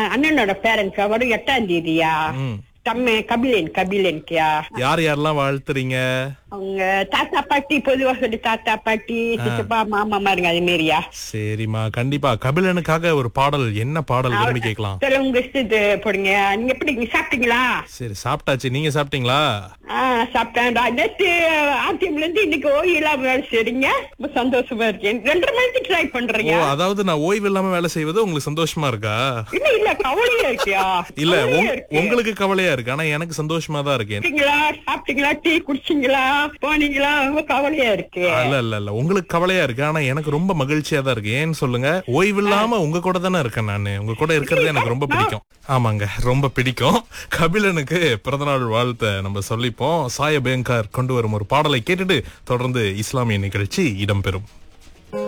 அண்ணனோட பேரண்ட்ஸ் வரும் எட்டாம் தேதியா ம். தம்ம கபிலன் கபிலன்கியா யார் யாரெல்லாம் வாழ்த்துறீங்க அவங்க தாத்தா பாட்டி பொதுவா சொல்லி தாத்தா பாட்டி சித்தப்பா மாமா மாருங்க அது மாரியா சரிம்மா கண்டிப்பா கபிலனுக்காக ஒரு பாடல் என்ன பாடல் விரும்பி கேட்கலாம் சில உங்க இஷ்டத்து போடுங்க நீங்க எப்படி நீங்க சாப்பிட்டீங்களா சரி சாப்பிட்டாச்சு நீங்க சாப்பிட்டீங்களா ஆஹ் சாப்பிட்டேன் நேற்று ஆர்டிஎம்ல இருந்து இன்னைக்கு ஓய்வு இல்லாம வேலை செய்றீங்க ரொம்ப சந்தோஷமா இருக்கேன் ரெண்டரை மணிக்கு ட்ரை ஓ பண்றீங்க அதாவது நான் ஓய்வு இல்லாம வேலை செய்வது உங்களுக்கு சந்தோஷமா இருக்கா இல்ல இல்ல கவலையா இருக்கியா இல்ல கவலையா உங்க- இருக்கு. உங்களுக்கு கவலையா இருக்கு ஆனா எனக்கு சந்தோஷமா தான் இருக்கேன் சாப்பிட்டீங்களா சாப்பிட்டீங்களா டீ குடிச்சீங்களா போனீங்களா ரொம்ப கவலையா இருக்கு இல்ல இல்ல இல்ல உங்களுக்கு கவலையா இருக்கு ஆனா எனக்கு ரொம்ப மகிழ்ச்சியா தான் இருக்கு ஏன்னு சொல்லுங்க ஓய்வு இல்லாம உங்க கூட தானே இருக்கேன் நானு உங்க கூட இருக்கிறது எனக்கு ரொம்ப பிடிக்கும் ஆமாங்க ரொம்ப பிடிக்கும் கபிலனுக்கு பிறந்தநாள் வாழ்த்தை நம்ம சொல்லிப்போம் சாய பேங்கார் கொண்டு வரும் ஒரு பாடலை கேட்டுட்டு தொடர்ந்து இஸ்லாமிய நிகழ்ச்சி இடம்பெறும்